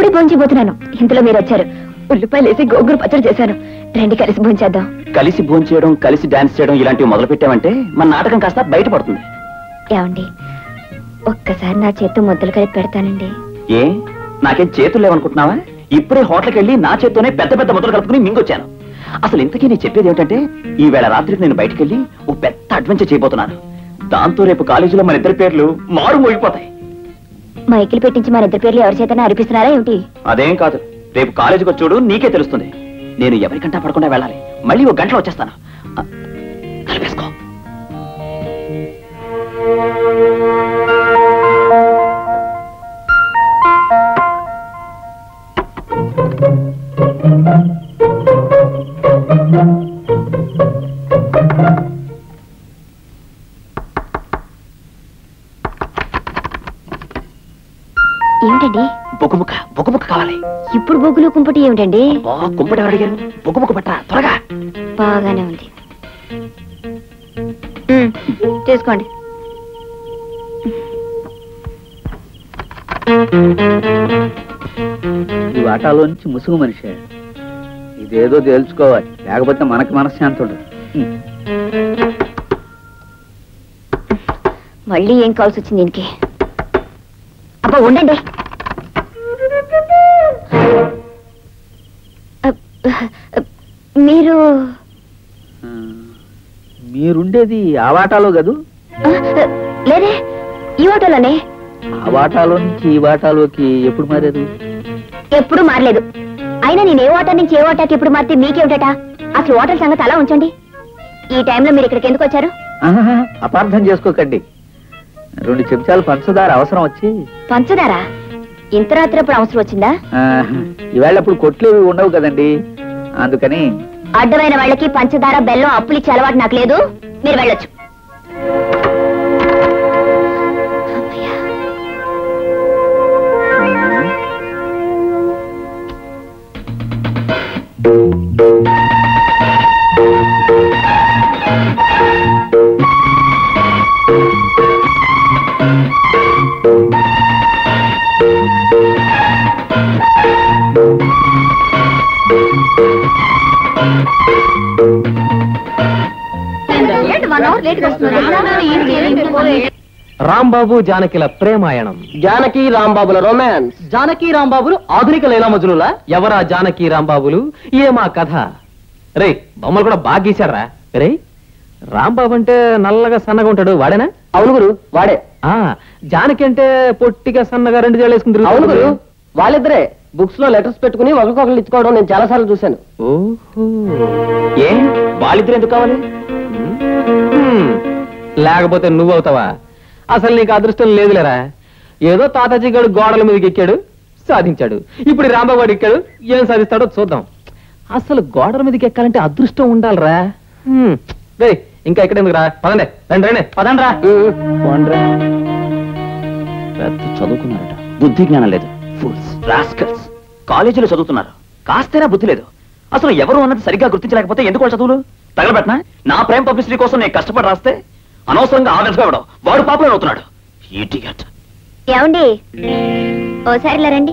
ఇప్పుడే భోంచిపోతున్నాను ఇంతలో మీరు వచ్చారు ఉల్లిపాయలు వేసి గోంగూర పచ్చడి చేశాను రండి కలిసి భోంచేద్దాం కలిసి భోంచేయడం కలిసి డాన్స్ చేయడం ఇలాంటివి మొదలు పెట్టామంటే మన నాటకం కాస్త బయటపడుతుంది ఏమండి ఒక్కసారి నా చేత్తో ముద్దలు కలిపి పెడతానండి ఏ నాకేం చేతులు లేవనుకుంటున్నావా ఇప్పుడే హోటల్కి వెళ్ళి నా చేత్తోనే పెద్ద పెద్ద ముద్దలు కలుపుకుని మింగొచ్చాను అసలు ఇంతకీ నేను చెప్పేది ఏమిటంటే ఈ వేళ రాత్రికి నేను బయటికి వెళ్ళి ఓ పెద్ద అడ్వెంచర్ చేయబోతున్నాను దాంతో రేపు కాలేజీలో మన ఇద్దరి పేర్లు మారు మోగిపోతాయి మైకిల్ పెట్టించి మన ఇద్దరి పేర్లు ఎవరి చేతనే అరిపిస్తున్నారా ఏమిటి అదేం కాదు రేపు కాలేజీకి వచ్చాడు నీకే తెలుస్తుంది నేను ఎవరికంటా పడకుండా వెళ్ళాలి మళ్ళీ ఒక గంటలో వచ్చేస్తాను ఆ, కలిపేసుకో ఏమిటండి బొగ్గుముక్క బొగ్గుముక్క కావాలి ఇప్పుడు బొగ్గులు కుంపటి ఏమిటండి బా కుంపటి ఎవరు అడిగారు బొగ్గుముక్క పట్టరా త్వరగా బాగానే ఉంది ఉమ్, తీసుకోండి ఈ వాటాలో నుంచి ముసుగు మనిషి ఇదేదో తేల్చుకోవాలి లేకపోతే మనకి మనశ్శాంతి ఉండదు హ్మ్. మళ్ళీ ఏం కావాల్సి వచ్చింది దీనికి అబ్బా ఉండండి అబ్, అబ్, మీరు ఆ, మీరుండేది ఆ వాటాలో కదూ ఆ, లేదే ఈ ఆటోలోనే ఆ వాటాలో నుంచి ఈ వాటాలోకి ఎప్పుడు మారారు ఎప్పుడు మారలేదు అయినా నేను ఏ ఓటర్ నుంచి ఏ ఓటాకి ఎప్పుడు మారితే మీకేమిటట అసలు ఓటర్ సంగతి అలా ఉంచండి ఈ టైంలో మీరు ఇక్కడికి ఎందుకు వచ్చారు ఆహాహా, అపార్థం చేసుకోకండి రెండు చెంచాలు పంచదార అవసరం వచ్చి పంచదార ఇంత రాత్రి అప్పుడు అవసరం వచ్చిందా ఆ, ఈవేళ అప్పుడు కొట్లేవి ఉండవు కదండి అందుకని అడ్డమైన వాళ్ళకి పంచదార బెల్లం అప్పులు ఇచ్చే అలవాటు నాకు లేదు మీరు వెళ్ళొచ్చు అమ్మయ్య. రాంబాబు జానకిల ప్రేమాయణం జానకి రాంబాబుల రొమాన్స్ జానకి రాంబాబులు ఆధునిక లైలా మజునులా ఎవరా జానకి రాంబాబులు ఏమా కథ రే బొమ్మలు కూడా బాగా గీశారా రే రాంబాబు అంటే నల్లగా సన్నగా ఉంటాడు వాడేనా అవును గురు వాడే ఆ జానకి అంటే పొట్టిగా సన్నగా రెండు జేళ్ళు వేసుకుని అవును గురు తిరుగుతుంది. వాళ్ళిద్దరే బుక్స్ లో లెటర్స్ పెట్టుకుని ఒకరికొకరు ఇచ్చుకోవడం నేను చాలా సార్లు చూశాను ఓహో ఏ వాళ్ళిద్దరు ఎందుకు కావాలి హ్మ్. లేకపోతే నువ్వవుతావా అసలు నీకు అదృష్టం లేదులేరా ఏదో తాతాజీ గడు గోడల మీదకి ఎక్కాడు సాధించాడు ఇప్పుడు ఈ రాంబాబు వాడు ఎక్కాడు ఏం సాధిస్తాడో చూద్దాం అసలు గోడల మీదకి ఎక్కాలంటే అదృష్టం ఉండాలిరా హ్మ్. రేయ్ ఇంకా ఇక్కడ ఎందుకు రా పదండి రండి రండి పదండి రా పెద్ద చదువుకున్నారట బుద్ధి జ్ఞానం లేదు ఫూల్స్ రాస్కల్స్ కాలేజీలో చదువుతున్నారు కాస్తేనా బుద్ధి లేదు అసలు ఎవరు అన్నది సరిగ్గా గుర్తించలేకపోతే ఎందుకు వాళ్ళ చదువులు తగలబెట్టనా నా ప్రేమ పబ్లిసిటీ కోసం నేను కష్టపడి రాస్తే అనవసరంగా ఆవేశంగా ఇవ్వడం వాడు పాపులర్ అవుతున్నాడు ఇడియట్ ఏమండి ఓసారి ఇలా రండి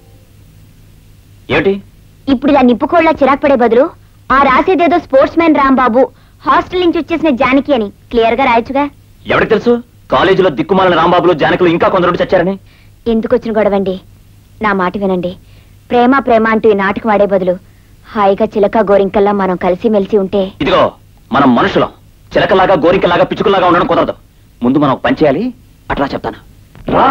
ఏమిటి ఇప్పుడు ఇలా నిప్పుకోళ్ళ చిరాకు పడే బదులు ఆ రాసేదేదో స్పోర్ట్స్ మ్యాన్ రాంబాబు హాస్టల్ నుంచి వచ్చేసిన జానకి అని క్లియర్ గా రాయొచ్చుగా ఎవరికి తెలుసు కాలేజీలో దిక్కుమాలిన రాంబాబులు జానకులు ఇంకా కొందరు చచ్చారని ఎందుకు వచ్చిన గొడవండి నా మాట వినండి ప్రేమ ప్రేమ అంటూ ఈ నాటకం ఆడే బదులు హాయిగా చిలక గోరింకల్లా మనం కలిసి మెలిసి ఉంటే ఇదిగో మనం మనుషులం చిలకలాగా గోరికలాగా పిచ్చుకలాగా ఉండడం కుదరదు ముందు మనం ఒక పని చేయాలి అట్లా చెప్తాను రా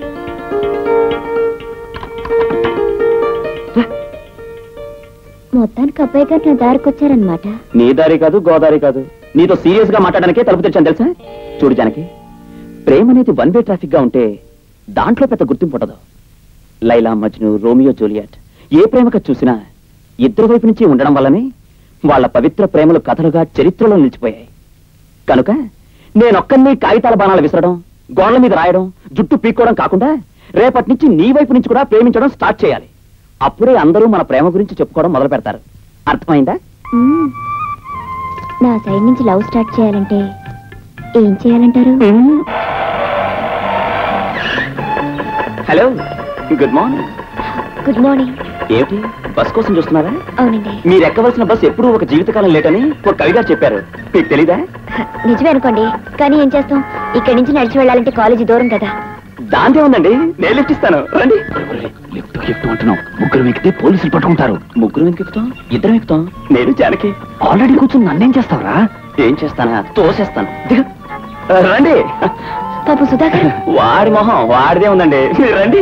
మొత్తానికి అబ్బాయి గారు నా దారికొచ్చారనమాట నీ దారి కాదు గోదారి కాదు నీతో సీరియస్ గా మాట్లాడడానికే తలుపు తెచ్చాను తెలుసా చూడు జానకి ప్రేమ అనేది వన్ వే ట్రాఫిక్ గా ఉంటే దాంట్లో పెద్ద గుర్తింపు ఉండదు లైలా మజ్ను రోమియో జూలియట్ ఏ ప్రేమక చూసినా ఇద్దరు వైపు నుంచి ఉండడం వల్లనే వాళ్ళ పవిత్ర ప్రేమలు కథలుగా చరిత్రలో నిలిచిపోయాయి కనుక నేనొక్కరిని కాగితాల బాణాలు విసరడం గోడల మీద రాయడం జుట్టు పీక్కోవడం కాకుండా రేపటి నుంచి నీ వైపు నుంచి కూడా ప్రేమించడం స్టార్ట్ చేయాలి అప్పుడే అందరూ మన ప్రేమ గురించి చెప్పుకోవడం మొదలు పెడతారు అర్థమైందా మ్మ్. నా సైడ్ నుంచి లవ్ స్టార్ట్ చేయాలంటే ఏం చేయాలంటారు hello good morning good morning ఏమిటి బస్ కోసం చూస్తున్నారా అవునండి మీరు ఎక్కవలసిన బస్ ఎప్పుడూ ఒక జీవితకాలం లేటని ఒక కవిగా చెప్పారు మీకు తెలీదా నిజమే అనుకోండి కానీ ఏం చేస్తాం ఇక్కడి నుంచి నడిచి వెళ్ళాలంటే కాలేజీ దూరం కదా దాంతే ఉందండి నేను లిఫ్ట్ ఇస్తాను రండి లిఫ్ట్ లిఫ్ట్ అంటున్నావు ముగ్గురు ఎక్కితే పోలీసులు పట్టుకుంటారు ముగ్గురు ఎందుకు ఎక్కుతాం ఇద్దరం ఎక్కుతాం నేను జానకి ఆల్రెడీ కూర్చుని నన్నేం చేస్తావురా ఏం చేస్తానా తోసేస్తాను దిగు. రండి పాప సుధాకర్ వాడి మొహం వాడిదే ఉందండి మీరు రండి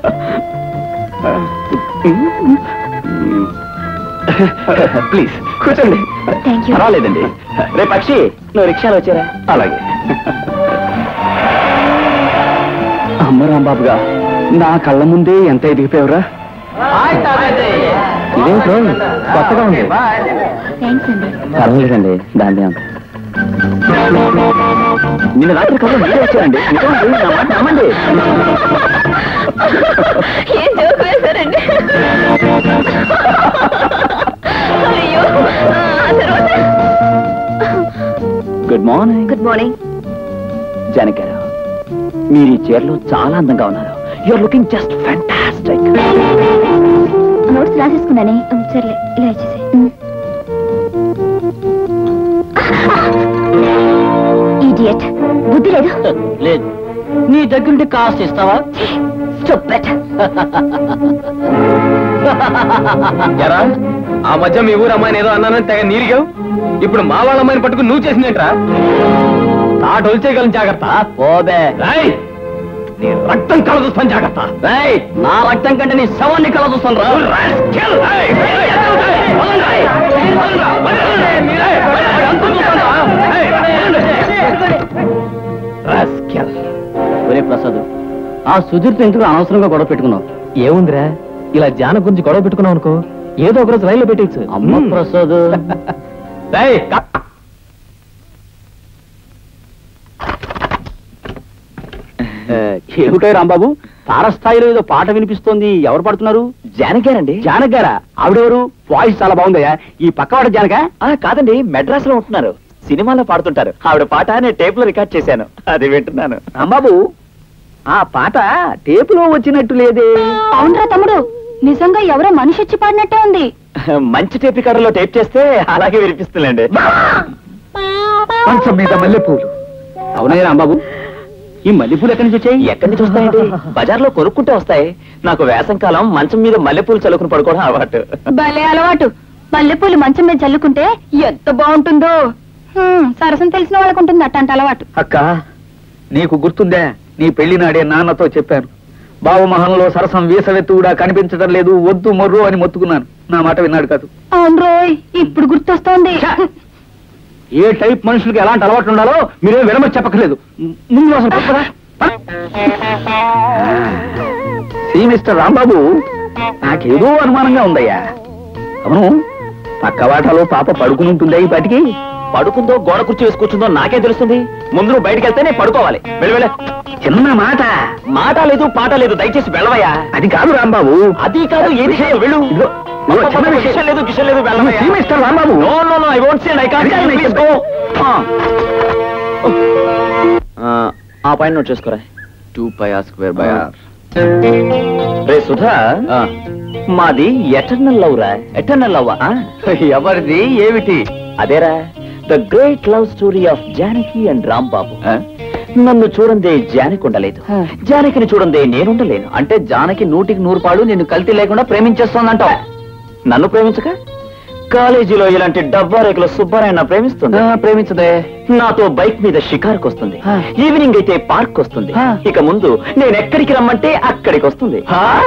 ప్లీజ్ కూర్చోండి థ్యాంక్ యూ పర్వాలేదండి రే పక్షి నువ్వు రిక్షాలో వచ్చారా అలాగే అమ్మ రాంబాబుగా నా కళ్ళ ముందే ఎంత ఎదిగిపోయావురా ఇదేంటో కొత్తగా ఉంది థ్యాంక్స్ అండి పర్వాలేదండి దాని నిన్న రాత్రి కల్లా మీరే వచ్చారండి నిజమండి నా మాట నమ్మండి ఏం జోక్ వేశారండి అయ్యో ఆ తర్వాత good morning good morning Janaki garu మీరు ఈ చీరలో చాలా అందంగా ఉన్నారు you're looking just fantastic notes రాసేసుకున్నానే ఉమ్, సర్లే ఇలా ఇచ్చేసి ఇడియట్ బుద్ధి లేదు లేదు నీ దగ్గరుంటే కాస్ట్ ఇస్తావా స్టూపిడ్ ఎరా ఆ మధ్య మీ ఊరు అమ్మాయిని ఏదో అన్నానని తెగ నీరిగావు ఇప్పుడు మా వాళ్ళ అమ్మాయిని పట్టుకుని నువ్వు చేసిందేంట్రా తాట వచ్చేయగలను జాగ్రత్త పోబే రేయ్! నీ రక్తం కలదుస్తాను జాగ్రత్త రేయ్, నా రక్తం కంటే నీ శవాన్ని కల చూస్తాను రా rascal! రేయ్! రేయ్! రేయ్! వదలండి! వదలండి! వదలండి! మీరే! అంతం చూస్తాను రా! రేయ్! rascal! ఒరే ప్రసాద్ ఆ సుధీర్తో ఎందుకు అనవసరంగా గొడవ పెట్టుకున్నావు ఏముందిరా ఇలా జాన గురించి గొడవ పెట్టుకున్నావు అనుకో ఏదో ఒక రోజు రైల్లో పెట్టేచ్చు అమ్మ ప్రసాద్ రేయ్, క- ఏమిటో రాంబాబు తారస్థాయిలో ఏదో పాట వినిపిస్తోంది ఎవరు పాడుతున్నారు జానకి గారండి జానక్ గారా ఆవిడెవరు వాయిస్ చాలా బాగుందయ్యా ఈ పక్కవాడ జానక ఆ, కాదండి మెడ్రాస్ లో ఉంటున్నారు సినిమాలో పాడుతుంటారు ఆవిడ పాట నేను టేప్ లో రికార్డ్ చేశాను అది వింటున్నాను రాంబాబు ఆ పాట టేపులో వచ్చినట్టు లేదే అవునరా తమ్ముడు నిజంగా ఎవరో మనిషి వచ్చి పాడినట్టే ఉంది మంచి టేప్ రికార్డర్లో టేప్ చేస్తే అలాగే వినిపిస్తుందండి మంచం మీద మల్లెపూలు అవునయ్య రాంబాబు ఈ మల్లెపూలు ఎక్కడి నుంచి వచ్చాయి ఎక్కడి నుంచి వస్తాయండి బజార్లో కొనుక్కుంటే వస్తాయి నాకు వేసం కాలం మంచం మీద మల్లెపూలు చల్లుకుని పడుకోవడం అలవాటు భలే అలవాటు మల్లెపూలు మంచం మీద చల్లుకుంటే ఎంత బాగుంటుందో హ్మ్, సరసం తెలిసిన వాళ్ళకు ఉంటుంది అట్టంట అలవాటు అక్క నీకు గుర్తుందే నీ పెళ్లి నాడే నాన్నతో చెప్పాను బావమహంలో సరసం వీసవెత్తుడా కనిపించడం లేదు వద్దు మొర్రు అని మొత్తుకున్నాను నా మాట విన్నాడు కాదు అవును రోయ్ ఇప్పుడు గుర్తొస్తోంది ఏ టైప్ మనుషులకి ఎలాంటి అలవాట్లు ఉండాలో మీరేం వినమని చెప్పకలేదు ముందు అసలు పక్కరా. సి మిస్టర్ రాంబాబు నాకేదో అనుమానంగా ఉందయ్యా అవును పక్క వాటాలో పాప పడుకుని ఉంటుందా ఈ పాటికి పడుకుందో గోడ కుర్చీ వేసి కూర్చుందో నాకేం తెలుస్తుంది ముందు నువ్వు బయటికి వెళ్తే నేను పడుకోవాలి వెళ్ళి వెళ్ళే చిన్న మాట మాట లేదు పాట లేదు దయచేసి వెళ్ళవయ్యా అది కాదు రాంబాబు అది కాదు ఏది చేయదు వెళ్ళు ఇదిగో, ఇదిగో చిన్న విషయం. విషయం లేదు గిషం లేదు నువ్వు see mister Rambabu no no no I won't say I can't అది ప్లీజ్ కాదు, గో ఆ పాయింట్ నోట్ చేసుకోరా two pi r square by r రే సుధా మాది ఎటర్నల్ లవ్ రా ఎటర్నల్ లవ్ ఎవరిది ఏమిటి అదేరా the great love story of Janaki and Rambabu నన్ను చూడందే జానకి ఉండలేదు జానకిని చూడందే నేనుండలేను అంటే జానకి నూటికి నూరు పాడు నిన్ను కల్తీ లేకుండా ప్రేమించేస్తోందంటావు నన్ను ప్రేమించక కాలేజీలో ఇలాంటి డబ్బా రేకుల సుబ్బారాయణ ప్రేమిస్తుంది ప్రేమించదే నాతో బైక్ మీద షికార్కి వస్తుంది ఆ. ఈవినింగ్ అయితే పార్క్ వస్తుంది ఆ. ఇక ముందు నేను ఎక్కడికి రమ్మంటే అక్కడికి వస్తుంది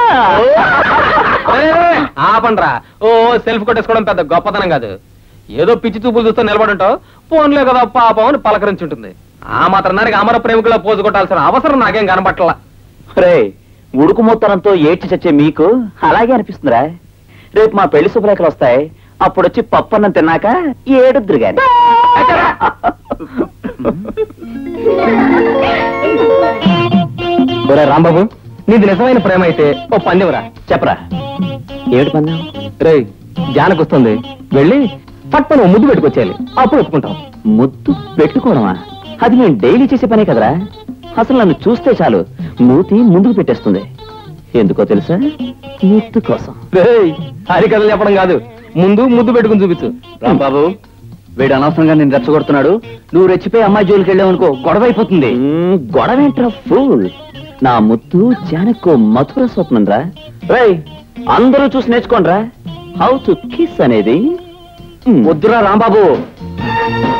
ఆపండ్రా ఓ సెల్ఫ్ కొట్టేసుకోవడం పెద్ద గొప్పతనం కాదు ఏదో పిచ్చి చూపులు చూస్తూ నిలబడుంటావు ఫోన్లే కదా పాపం అని పలకరించుంటుంది ఆ మాత్రం దానికి అమర ప్రేమికులా పోజు కొట్టాల్సిన అవసరం నాకేం కనబట్టలా రే ఉడుకు మొత్తనంతో ఏడ్చి చచ్చే మీకు అలాగే అనిపిస్తుందిరా రేపు మా పెళ్లి శుభలేఖలు వస్తాయి అప్పుడొచ్చి పప్పన్నం తిన్నాక ఏడుద్దురు గాని ఒరే రాంబాబు నీది నిజమైన ప్రేమ అయితే ఓ పందెవరా చెప్పరా ఏమిటి పందెం రే జానకు వస్తుంది వెళ్ళి పట్టను ముద్దు పెట్టుకొచ్చేయాలి అప్పుడు ఒప్పుకుంటాం ముద్దు పెట్టుకోవడమా అది నేను డైలీ చేసే పనే కదరా అసలు నన్ను చూస్తే చాలు మూతి ముందుకు పెట్టేస్తుంది ఎందుకో తెలుసా ముత్తు కోసం రేయ్, హరికథలు చెప్పడం కాదు ముందు ముద్దు పెట్టుకుని చూపించు రాంబాబు వీడు అనవసరంగా నేను రెచ్చగొడుతున్నాడు నువ్వు రెచ్చిపోయి అమ్మాయి జోలికి వెళ్ళావు అనుకో గొడవ అయిపోతుంది మ్మ్, గొడవేంట్రా ఫూల్ నా ముత్తు జానకో మధుర స్వప్నం రా రేయ్ అందరూ చూసి నేర్చుకోండి రా హౌ టు కిస్ అనేది మ్మ్. వద్దురా రాంబాబు